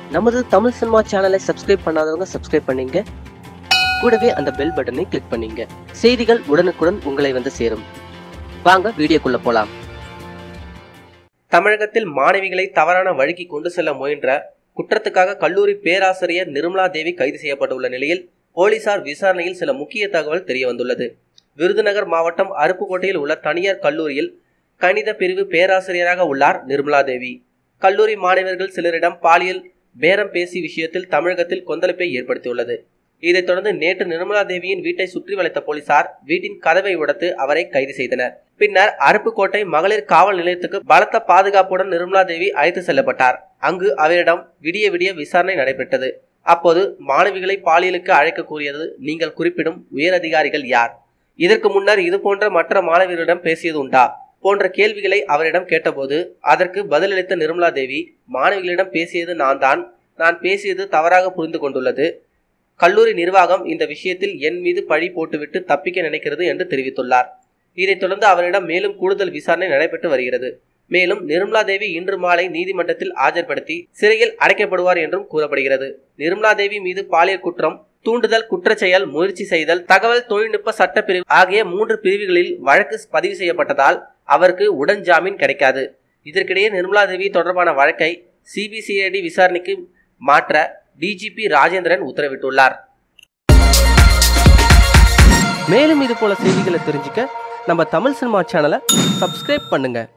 நமது தமிழ் சினிமா சேனலை சப்ஸ்கிரைப் பண்ணாதவங்க சப்ஸ்கிரைப் பண்ணீங்க கூடவே அந்த பெல் பட்டனை கிளிக் பண்ணீங்க செய்திகள் உடனுக்குடன் உங்களை வந்து சேரும் வாங்க வீடியோக்குள்ள போலாம் தமிழகத்தில் மாணவிகளை தவறான வழிக்கு கொண்டு செல்ல முயன்ற குற்றத்துக்காக கல்லூரி பேராசிரியர் நிர்மலா தேவி கைது செய்யப்பட்டுள்ள நிலையில் போலீசார் விசாரணையில் சில முக்கிய தகவல் தெரிய வந்துள்ளது விருதுநகர் மாவட்டம் அருப்புக்கோட்டையில் உள்ள தனியார் கல்லூரியில் கணித பிரிவு பேராசிரியராக உள்ளார் நிர்மலா தேவி கல்லூரி மாணவர்கள் சிலரிடம் பாலியல் பேரம் பேசி விஷயத்தில் தமிழகத்தில் கொந்தளிப்பை ஏற்படுத்தியுள்ளது இதைத் தொடர்ந்து நேற்று நிர்மலா தேவியின் வீட்டை சுற்றி வளைத்த போலீசார் வீட்டின் கதவை உடைத்து அவரை கைது செய்தனர் பின்னர் அருப்புக்கோட்டை மகளிர் காவல் நிலையத்துக்கு பலத்த பாதுகாப்புடன் நிர்மலா தேவி அழைத்து செல்லப்பட்டார் அங்கு அவரிடம் விடிய விடிய விசாரணை நடைபெற்றது அப்போது மாணவிகளை பாலியலுக்கு அழைக்க கூறியது நீங்கள் குறிப்பிடும் உயரதிகாரிகள் யார் இதற்கு முன்னர் இது போன்ற மற்ற மாணவிகளிடம் பேசியது உண்டா போன்ற கேள்விகளை அவரிடம் கேட்டபோது அதற்கு பதிலளித்த நிர்மலா தேவி மாணவிகளிடம் பேசியது நான் தான் நான் பேசியது தவறாக புரிந்து கொண்டுள்ளது கல்லூரி நிர்வாகம் இந்த விஷயத்தில் என் மீது பழி போட்டுவிட்டு தப்பிக்க நினைக்கிறது என்று தெரிவித்துள்ளார் இதைத் தொடர்ந்து அவரிடம் மேலும் கூடுதல் விசாரணை நடைபெற்று வருகிறது மேலும் நிர்மலா தேவி இன்று மாலை நீதிமன்றத்தில் ஆஜர்படுத்தி சிறையில் அடைக்கப்படுவார் என்றும் கூறப்படுகிறது நிர்மலா தேவி மீது பாலியல் குற்றம் தூண்டுதல் குற்றச்செயல் முயற்சி செய்தல் தகவல் தொழில்நுட்ப சட்டப்பிரிவு ஆகிய மூன்று பிரிவுகளில் வழக்கு பதிவு செய்யப்பட்டதால் அவருக்கு உடன் ஜாமீன் கிடைக்காது இதற்கிடையே நிர்மலா தேவி தொடர்பான வழக்கை சிபிசிஐடி விசாரணைக்கு மாற்ற டிஜிபி ராஜேந்திரன் உத்தரவிட்டுள்ளார் மேலும் இது போல செய்திகளை தெரிஞ்சுக்க நம்ம தமிழ் சினிமா சேனலை சப்ஸ்கிரைப் பண்ணுங்க